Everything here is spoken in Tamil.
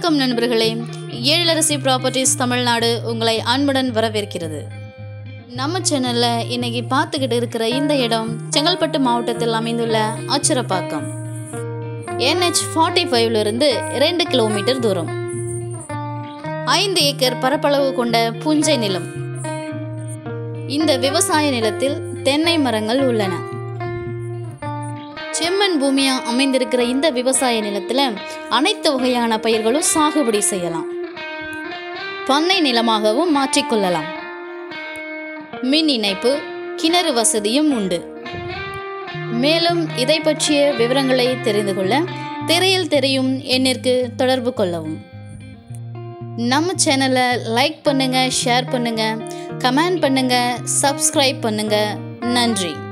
வணக்கம் நண்பர்களே ஏழரசி ப்ராப்பர்ட்டிஸ் தமிழ்நாடு உங்களை அன்புடன் வரவேற்கிறது நம்ம சேனலில் இன்னைக்கு பார்த்துக்கிட்டு இருக்கிற இந்த இடம் செங்கல்பட்டு மாவட்டத்தில் அமைந்துள்ள அச்சிரப்பாக்கம் என்ஹெச் ஃபார்ட்டி ஃபைவ்லேருந்து ரெண்டு கிலோமீட்டர் தூரம் ஐந்து ஏக்கர் பரப்பளவு கொண்ட புஞ்சை நிலம் இந்த விவசாய நிலத்தில் தென்னை மரங்கள் உள்ளன செம்மண் பூமியா அமைந்திருக்கிற இந்த விவசாய நிலத்துல அனைத்து வகையான பயிர்களும் சாகுபடி செய்யலாம் பண்ணை நிலமாகவும் மாற்றிக்கொள்ளலாம் மின் இணைப்பு கிணறு வசதியும் உண்டு மேலும் இதை பற்றிய விவரங்களை தெரிந்து கொள்ள திரையில் தெரியும் எண்ணிற்கு தொடர்பு கொள்ளவும் நம்ம சேனலை லைக் பண்ணுங்க ஷேர் பண்ணுங்க கமெண்ட் பண்ணுங்க சப்ஸ்கிரைப் பண்ணுங்க நன்றி